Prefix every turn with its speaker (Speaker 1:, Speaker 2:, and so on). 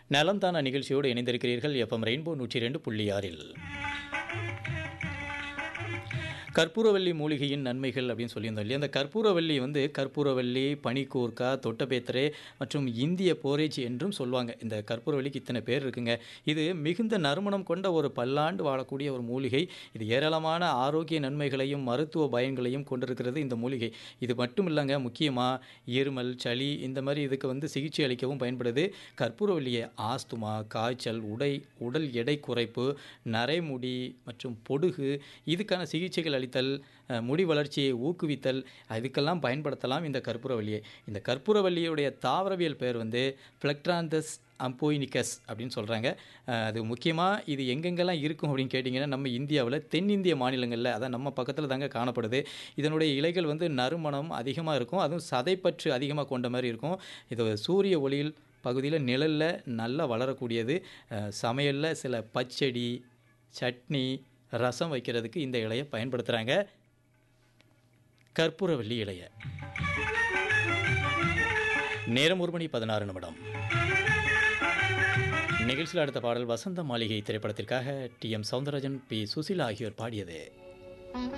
Speaker 1: நலம்தானா நிகழ்ச்சியோடு இணைந்திருக்கிறீர்கள் FM rainbow நூற்றி ரெண்டு புள்ளி ஆறில் கற்பூரவல்லி மூலிகையின் நன்மைகள் அப்படின்னு சொல்லியிருந்தோம் இல்லையா அந்த கற்பூரவல்லி வந்து கற்பூரவல்லி பனிக்கூர்க்கா தொட்டபேத்தரே மற்றும் இந்திய போரேஜ் என்றும் சொல்லுவாங்க இந்த கற்பூரவல்லிக்கு இத்தனை பேர் இருக்குங்க இது மிகுந்த நறுமணம் கொண்ட ஒரு பல்லாண்டு வாழக்கூடிய ஒரு மூலிகை இது ஏராளமான ஆரோக்கிய நன்மைகளையும் மருத்துவ பயன்களையும் கொண்டிருக்கிறது இந்த மூலிகை இது மட்டும் இல்லைங்க முக்கியமாக இருமல் சளி இந்த மாதிரி இதுக்கு வந்து சிகிச்சை அளிக்கவும் பயன்படுது கற்பூரவல்லியை ஆஸ்துமா காய்ச்சல் உடை உடல் எடை குறைப்பு நரைமுடி மற்றும் பொடுகு இதுக்கான சிகிச்சைகள் அளித்தல் அஹ், முடி வளர்ச்சியை ஊக்குவித்தல் அதுக்கெல்லாம் பயன்படுத்தலாம் இந்த கற்பூரவல்லியை இந்த கற்பூரவல்லியுடைய தாவரவியல் பெயர் வந்து ஃப்ளக்ட்ராந்தஸ் அம்போயினிகஸ் அப்படின்னு சொல்கிறாங்க அது முக்கியமாக இது எங்கெங்கெல்லாம் இருக்கும் அப்படின்னு கேட்டிங்கன்னா நம்ம இந்தியாவில் தென்னிந்திய மாநிலங்களில் அதான் நம்ம பக்கத்தில் தாங்க காணப்படுது இதனுடைய இலைகள் வந்து நறுமணம் அதிகமாக இருக்கும் அதுவும் சதைப்பற்று அதிகமாக கொண்ட மாதிரி இருக்கும் இது சூரிய ஒளியில் பகுதியில் நிழலில் நல்லா வளரக்கூடியது சமையலில் சில பச்சடி சட்னி ரசம் வைக்கிறதுக்கு இந்த இலையை பயன்படுத்துகிறாங்க கற்பூரவல்லி இலையை நேரம் ஒரு மணி பதினாறு நிமிடம் நிகழ்ச்சியில் அடுத்த பாடல் வசந்த மாளிகை திரைப்படத்திற்காக T M Soundararajan P Susheela ஆகியோர் பாடியது